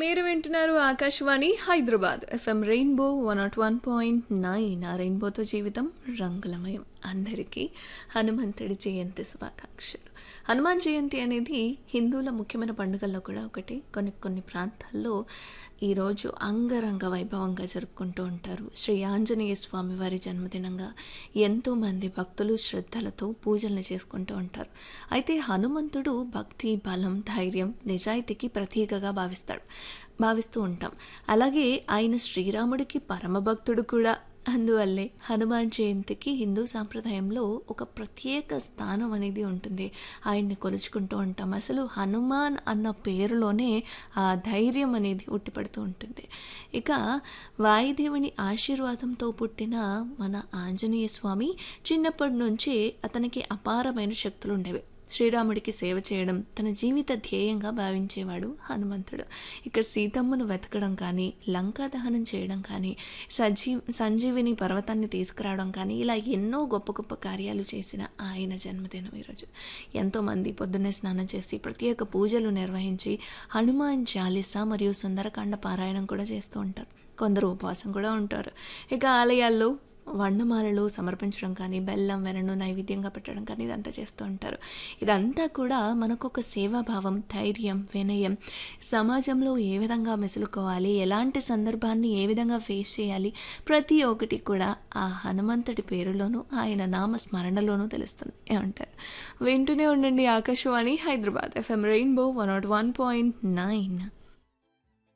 మీరు వింటున్నారు Akashvani Hyderabad FM Rainbow one naught one point nine ఆ రెయిన్బోతో జీవితం రంగులమయం అందరికీ హనుమంతుడి జయంతి శుభాకాంక్షలు హనుమాన్ జయంతి అనేది హిందువుల ముఖ్యమైన పండుగల్లో కూడా ఒకటి కొన్ని కొన్ని ప్రాంతాల్లో ఈరోజు అంగరంగ వైభవంగా జరుపుకుంటూ ఉంటారు శ్రీ ఆంజనేయ స్వామి వారి జన్మదినంగా ఎంతోమంది భక్తులు శ్రద్ధలతో పూజలను చేసుకుంటూ ఉంటారు అయితే హనుమంతుడు భక్తి బలం ధైర్యం నిజాయితీకి ప్రతీకగా భావిస్తాడు భావిస్తూ ఉంటాం అలాగే ఆయన శ్రీరాముడికి పరమభక్తుడు కూడా అందువల్లే హనుమాన్ జయంతికి హిందూ సాంప్రదాయంలో ఒక ప్రత్యేక స్థానం అనేది ఉంటుంది ఆయన్ని కొలుచుకుంటూ ఉంటాం అసలు హనుమాన్ అన్న పేరులోనే ఆ ధైర్యం అనేది ఉట్టిపడుతూ ఉంటుంది ఇక వాయుదేవుని ఆశీర్వాదంతో పుట్టిన మన ఆంజనేయ స్వామి చిన్నప్పటి నుంచి అతనికి అపారమైన శక్తులు ఉండేవి శ్రీరాముడికి సేవ చేయడం తన జీవిత ధ్యేయంగా భావించేవాడు హనుమంతుడు ఇక సీతమ్మను వెతకడం కానీ లంకా దహనం చేయడం కానీ సజీ సంజీవిని పర్వతాన్ని తీసుకురావడం కానీ ఇలా ఎన్నో గొప్ప గొప్ప కార్యాలు చేసిన ఆయన జన్మదినం ఈరోజు ఎంతోమంది పొద్దున్నే స్నానం చేసి ప్రత్యేక పూజలు నిర్వహించి హనుమాన్ చాలీస మరియు సుందరకాండ పారాయణం కూడా చేస్తూ ఉంటారు కొందరు ఉపవాసం కూడా ఉంటారు ఇక ఆలయాల్లో వర్ణమాలలు సమర్పించడం కానీ బెల్లం వెనను నైవేద్యంగా పెట్టడం కానీ ఇదంతా చేస్తూ ఉంటారు ఇదంతా కూడా మనకు ఒక సేవాభావం ధైర్యం వినయం సమాజంలో ఏ విధంగా మెసులుకోవాలి ఎలాంటి సందర్భాన్ని ఏ విధంగా ఫేస్ చేయాలి ప్రతి ఒక్కటి కూడా ఆ హనుమంతుడి పేరులోనూ ఆయన నామ స్మరణలోనూ తెలుస్తుంది ఏమంటారు వింటూనే ఉండండి Akashvani Hyderabad FM Rainbow one naught one point nine